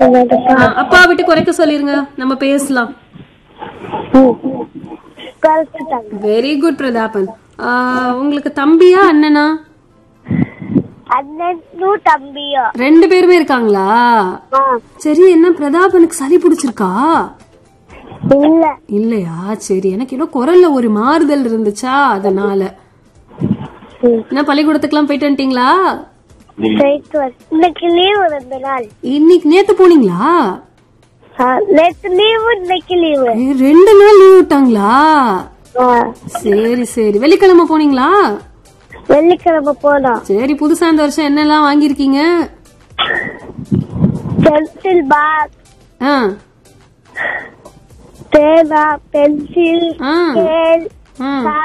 ஆ, அப்பா விட்டு குறைக்க சொல்லிருங்க நம்ம பேசலாம் குறைச்சிட்டாங்க வெரி குட் பிரதாபன் ஆ, உங்களுக்கு தம்பியா அண்ணனா அண்ணனும் தம்பியும் ரெண்டு பேருமே இருக்காங்களா ஆ, சரி என்ன பிரதாபனுக்கு சளி பிடிச்சிருக்கா இல்ல இல்லையா சரி எனக்கு ஏதோ குரல்ல ஒரு மாறுதல் இருந்துச்சா அதனால என்ன பள்ளிக்கூடத்துக்குலாம் போயிட்டு வந்துட்டீங்களா போயிட்டு வர இன்னைக்கு லீவு ரெண்டு நாள் இன்னைக்கு நேத்து போனீங்களா ஆ, நேத்து லீவு இன்னைக்கு லீவு ஏய், ரெண்டு நாள் லீவ் விட்டாங்களா சரி சரி வெள்ளிக்கிழமை போனீங்களா வெள்ளிக்கிழமை போனோம் சரி புதுசா இந்த வருஷம் என்னெல்லாம் வாங்கியிருக்கீங்க பென்சில் பாக்ஸ் ஆ பேனா பென்சில் ஆ ஸ்கேல் ஆ